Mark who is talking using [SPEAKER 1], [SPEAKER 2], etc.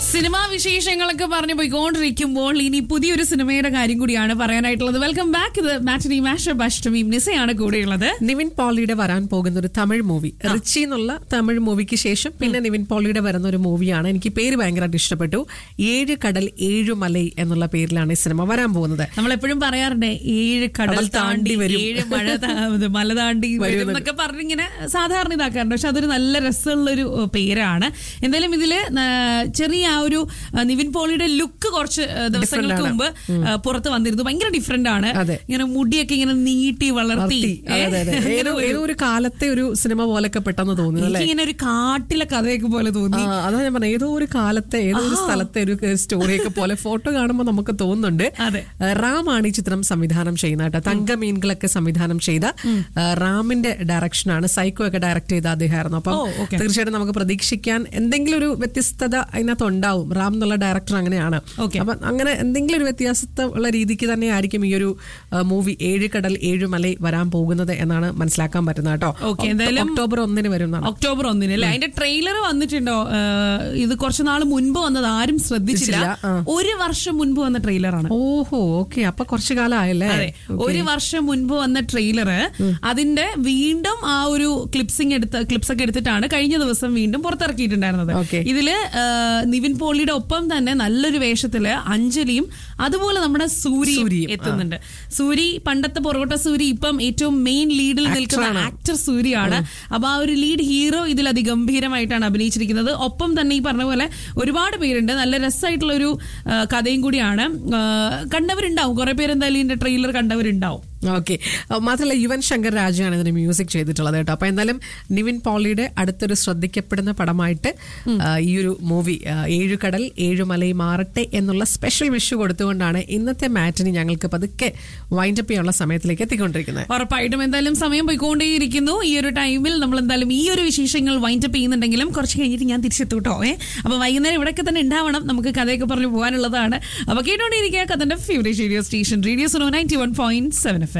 [SPEAKER 1] Cinema വിശേഷങ്ങളൊക്കെ പറഞ്ഞു പോയിക്കൊണ്ടിരിക്കുമ്പോൾ ഇനി പുതിയൊരു സിനിമയുടെ കാര്യം കൂടിയാണ് പറയാനായിട്ടുള്ളത് വെൽക്കം ബാക്ക് ഇത് മാറ്റിനി മാഷപ്പ് അഷ്ടമി നിസയാണ് കൂടെയുള്ളത്
[SPEAKER 2] നിവിൻ പോളിയുടെ വരാൻ പോകുന്ന ഒരു തമിഴ് മൂവി റിച്ചി എന്നുള്ള തമിഴ് മൂവിക്ക് ശേഷം പിന്നെ നിവിൻ പോളിയുടെ വരുന്ന ഒരു മൂവിയാണ് എനിക്ക് പേര് ഭയങ്കരമായിട്ട് ഇഷ്ടപ്പെട്ടു ഏഴ് കടൽ ഏഴു മലൈ എന്നുള്ള പേരിലാണ് ഈ സിനിമ വരാൻ പോകുന്നത്
[SPEAKER 1] നമ്മൾ എപ്പോഴും പറയാറുണ്ട് ഏഴ് കടൽ
[SPEAKER 2] കടൽ താണ്ടി
[SPEAKER 1] താണ്ടി
[SPEAKER 2] വരും.
[SPEAKER 1] ഏഴ് മഴ താ- ഇത് മല താണ്ടി വരും എന്നൊക്കെ പറഞ്ഞിങ്ങനെ സാധാരണ ഇതാക്കാറുണ്ട് പക്ഷെ അതൊരു നല്ല രസമുള്ളൊരു ഏഹ്, പേരാണ് എന്തായാലും ഇതില് ആ, ചെറിയ ആ ഒരു ആ, നിവിൻ പോളിയുടെ ലുക്ക് കുറച്ച് ആ, ദിവസങ്ങൾക്ക് മുമ്പ് ആ, പുറത്ത് വന്നിരുന്നു ഭയങ്കര ഡിഫറെന്റ് ആണ്
[SPEAKER 2] അതെ.
[SPEAKER 1] ഇങ്ങനെ മുടിയൊക്കെ ഇങ്ങനെ നീട്ടി വളർത്തി
[SPEAKER 2] അതെ, അതെ, അതെ.
[SPEAKER 1] ഏ,
[SPEAKER 2] ഏതോ ഏതോ ഒരു കാലത്തെ ഒരു സിനിമ പോലൊക്കെ പെട്ടെന്ന് തോന്നുന്നു അല്ലേ
[SPEAKER 1] എനിക്കിങ്ങനെ ഒരു കാട്ടിലെ കഥയൊക്കെ പോലെ തോന്നി
[SPEAKER 2] ആ, അതാ ഞാൻ പറഞ്ഞത് ഏതോ ഒരു കാലത്തെ ഏതോ ഒരു സ്ഥലത്തെ ഒരു സ്റ്റോറിയൊക്കെ പോലെ ഫോട്ടോ കാണുമ്പോൾ നമുക്ക് തോന്നുന്നുണ്ട്
[SPEAKER 1] അതെ.
[SPEAKER 2] ആ, റാമാണ് ഈ ചിത്രം സംവിധാനം ചെയ്യുന്നത് കേട്ടോ തങ്കമീൻകളൊക്കെ സംവിധാനം ചെയ്ത ആ, റാമിന്റെ ഡയറക്ഷനാണ് സൈക്കോ ഒക്കെ ഡയറക്ട് ചെയ്ത അദ്ദേഹമായിരുന്നു അപ്പം
[SPEAKER 1] ഓ, okay.
[SPEAKER 2] തീർച്ചയായിട്ടും നമുക്ക് പ്രതീക്ഷിക്കാൻ എന്തെങ്കിലും ഒരു വ്യത്യസ്തത അതിനകത്ത് ഉണ്ടാവും റാം എന്നുള്ള ഡയറക്ടർ അങ്ങനെയാണ്
[SPEAKER 1] Okay.
[SPEAKER 2] അപ്പൊ അങ്ങനെ എന്തെങ്കിലും ഒരു വ്യത്യാസത്ത ഉള്ള രീതിക്ക് തന്നെ ആയിരിക്കും ഈ ഒരു മൂവി ഏഴ് കടൽ ഏഴ് മലൈ വരാൻ പോകുന്നത് എന്നാണ് മനസ്സിലാക്കാൻ പറ്റുന്നത് കേട്ടോ
[SPEAKER 1] Okay, എന്തായാലും-
[SPEAKER 2] ഒക്ടോബർ ഒന്നിന് വരും എന്നാണ്
[SPEAKER 1] ഒക്ടോബർ ഒന്നിന് അല്ലേ അതിന്റെ ട്രെയിലർ വന്നിട്ടുണ്ടോ ഏഹ്, ഇത് കുറച്ച് നാൾ മുൻപ് വന്നത് ആരും ശ്രദ്ധിച്ചില്ല
[SPEAKER 2] ശ്രദ്ധിച്ചില്ല, ആ.
[SPEAKER 1] ഒരു വർഷം മുൻപ് വന്ന ട്രെയിലറാണ്
[SPEAKER 2] ഓഹോ ഓക്കെ അപ്പൊ കുറച്ചു കാലം ആയല്ലേ
[SPEAKER 1] അതെ ഒരു വർഷം മുൻപ് വന്ന ട്രെയിലർ അതിന്റെ വീണ്ടും ആ ഒരു ക്ലിപ്സിംഗ് എടുത്ത് ക്ലിപ്സ് ഒക്കെ എടുത്തിട്ടാണ് കഴിഞ്ഞ ദിവസം വീണ്ടും പുറത്തിറക്കിയിട്ടുണ്ടായിരുന്നത്
[SPEAKER 2] Okay.
[SPEAKER 1] ഇതില് ആ, നിവിൻ പോളിയുടെ ഒപ്പം തന്നെ നല്ലൊരു വേഷത്തില് അഞ്ജലിയും അതുപോലെ നമ്മുടെ സൂരിയും
[SPEAKER 2] സൂരിയും,
[SPEAKER 1] എത്തുന്നുണ്ട് സൂരി പണ്ടത്തെ പൊറോട്ട സൂരി ഇപ്പം ഏറ്റവും മെയിൻ ലീഡിൽ നിൽക്കുന്ന ആക്ടർ സൂര്യാണ് അപ്പൊ ആ ഒരു ലീഡ് ഹീറോ ഇതിൽ അതിഗംഭീരമായിട്ടാണ് അഭിനയിച്ചിരിക്കുന്നത് ഒപ്പം തന്നെ ഈ പറഞ്ഞ പോലെ ഒരുപാട് പേരുണ്ട് നല്ല രസമായിട്ടുള്ള ഒരു ആ, കഥയും കൂടിയാണ് ആ, കണ്ടവരുണ്ടാവും കുറെ പേര് എന്തായാലും ഇതിന്റെ ട്രെയിലർ കണ്ടവരുണ്ടാവും
[SPEAKER 2] ഓക്കെ മാത്രമല്ല യുവൻ ശങ്കർ രാജയാണ് ഇതിന് മ്യൂസിക് ചെയ്തിട്ടുള്ളത് കേട്ടോ അപ്പൊ എന്തായാലും നിവിൻ പോളിയുടെ അടുത്തൊരു ശ്രദ്ധിക്കപ്പെടുന്ന പടമായിട്ട് ആ, ഈ ഒരു മൂവി ഏഴു കടൽ ഏഴു മലൈ മാറട്ടെ എന്നുള്ള സ്പെഷ്യൽ വിഷു കൊടുത്തുകൊണ്ടാണ് ഇന്നത്തെ മാറ്റിന് ഞങ്ങൾക്ക് പതുക്കെ വൈൻഡപ്പ് ചെയ്യാനുള്ള സമയത്തിലേക്ക് എത്തിക്കൊണ്ടിരിക്കുന്നത്
[SPEAKER 1] ഉറപ്പായിട്ടും എന്തായാലും സമയം പോയിക്കൊണ്ടേയിരിക്കുന്നു ഈ ഒരു ടൈമിൽ നമ്മൾ എന്തായാലും ഈ ഒരു വിശേഷങ്ങൾ വൈൻഡപ്പ് ചെയ്യുന്നുണ്ടെങ്കിലും കുറച്ച് കഴിഞ്ഞിട്ട് ഞാൻ തിരിച്ചെത്തു കേട്ടോ ഏ അപ്പൊ വൈകുന്നേരം ഇവിടെയൊക്കെ തന്നെ ഉണ്ടാവണം നമുക്ക് കഥയൊക്കെ പറഞ്ഞു പോകാനുള്ളതാണ് അപ്പൊ കേട്ടോണ്ടിരിക്കുക കഥന്റെ ഫേവറേറ്റ് റേഡിയോ സ്റ്റേഷൻ റേഡിയോ സോ ninety one point seven F